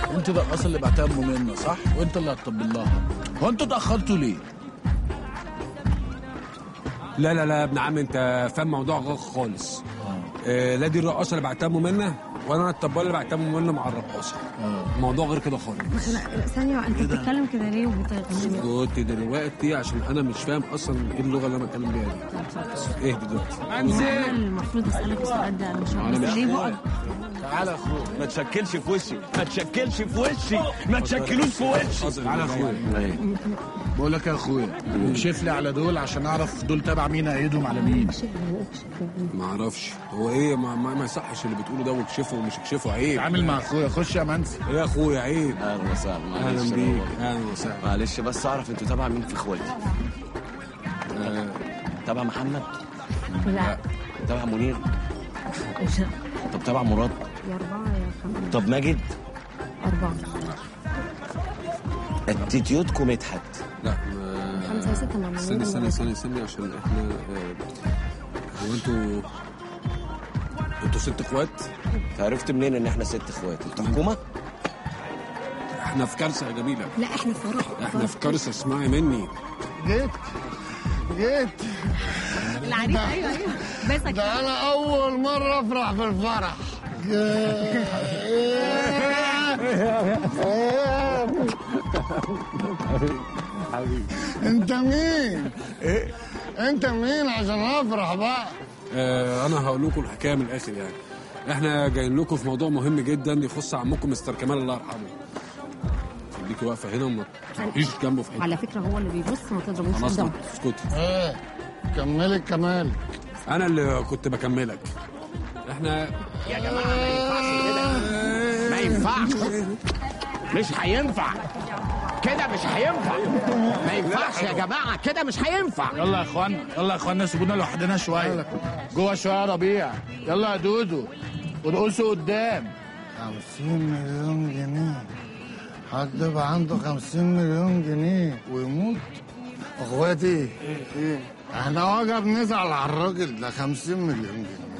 انت ده الاصل اللي بعتها ام منى صح وانت اللي هتطبل لها هو انتوا اتاخرتوا ليه لا لا لا يا ابن عم انت فاهم موضوع غلط خالص آه لا دي الرقاصه اللي بعتها ام منى وانا الطبال اللي بعتها ام منى مع الرقاصه الموضوع غير كده خالص بس لا لا، ثانية انت بتتكلم كده ليه وبتغني كنت دلوقتي عشان انا مش فاهم اصلا ايه اللغه اللي انا بتكلم بيها دي ايه دلوقتي انا المفروض اسالك السؤال ده انا مش أنا عارفه مش بس ليه فاهم. بقى تعالى يا اخويا ما تشكلش في وشي ما تشكلش في وشي ما تشكلوش في وشي تعالى يا اخويا بقول لك يا اخويا اكشف لي على دول عشان اعرف دول تبع مين ايدهم على مين ما اعرفش هو ايه ما, ما, ما يصحش اللي بتقوله ده واكشفه ومش اكشفه عيب اتعامل مع اخويا خش يا منسي ايه يا اخويا عيب اهلا وسهلا معلش اهلا أنا بيك والله. اهلا وسهلا معلش بس اعرف انتوا تبع مين في اخواتي آه، تبع محمد لا تبع منير مش طب تبع مراد يا أربعة يا خمسة طب ماجد أربعة اتيتيودكم مدحت لا ما- خمسة وستة مع استني منير استني استني استني عشان احنا آه، هو انتوا انتوا ست اخوات انت عرفت منين ان احنا ست اخوات انتوا حكومه احنا في كارثه يا جميله لا احنا فرح احنا في كارثه اسمعي مني جيت جيت العريس ايوه ايوه بس ده انا اول مره افرح في الفرح انت مين انت مين عشان افرح بقى آه انا هقول لكم الحكايه من الاخر يعني احنا جايين لكم في موضوع مهم جدا يخص عمكم مستر كمال الله يرحمه خليكي واقفه هنا وما تروحيش جنبه في حته على فكرة هو اللي بيبص ما تضربوش خلاص قدامه اسكتي ايه كملي الكمال انا اللي كنت بكملك احنا ما ينفعش مش هينفع كده مش هينفع ما ينفعش يا جماعه كده مش هينفع يلا يا اخوانا يلا يا اخوانا سيبونا لوحدنا شويه جوه شويه يا ربيع يلا يا دودو ورقصوا قدام 50 مليون جنيه حد يبقى عنده 50 مليون جنيه ويموت اخواتي احنا وجب نزعل على الراجل ده 50 مليون جنيه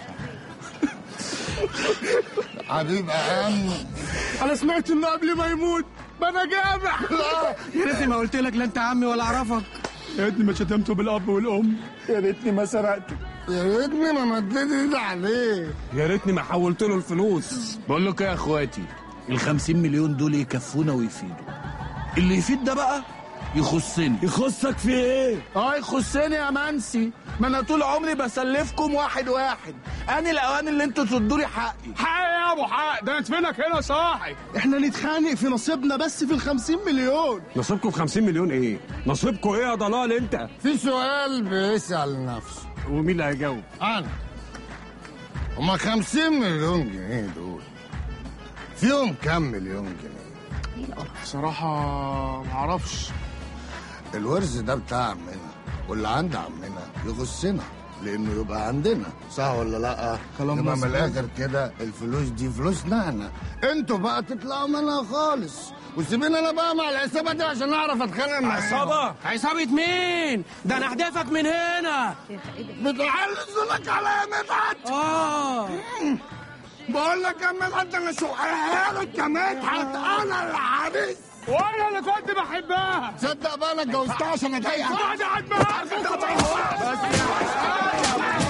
حبيب اهم انا سمعت انه قبل ما يموت ما انا جامع يا ريتني ما قلت لك لا انت عمي ولا اعرفك يا ريتني ما شتمته بالاب والام يا ريتني ما سرقته يا ريتني ما مديت ايدي عليه يا ريتني ما حولت له الفلوس بقول لكم يا اخواتي ال 50 مليون دول يكفونا ويفيدوا اللي يفيد ده بقى يخصني يخصك في ايه اه يخصني يا منسي ما انا طول عمري بسلفكم واحد واحد انا الاوان اللي انتوا تردوا لي حقي حق يا ابو حق ده ندفنك هنا صاحي احنا نتخانق في نصيبنا بس في ال 50 مليون نصيبكم 50 مليون ايه نصيبكم ايه يا ضلال انت في سؤال بيسأل نفسه ومين اللي هيجاوب انا هما 50 مليون جنيه دول فيهم كام مليون جنيه بصراحه معرفش الورث ده بتاع عمنا واللي عند عمنا يخصنا لانه يبقى عندنا صح ولا لا كلام يبقى من مظبوط. الاخر كده الفلوس دي فلوسنا احنا انتوا بقى تطلعوا منها خالص وسيبيني انا بقى مع العصابه دي عشان اعرف اتخانق معاهم عصابه عصابة مين؟ ده انا هدافك من هنا بتعلي لك على يا مدحت اه بقول لك يا مدحت انا شو لك يا مدحت انا العريس وانا اللي كنت بحبها تصدق بقى انا اتجوزتها عشان اضايقك قاعد قاعد معاك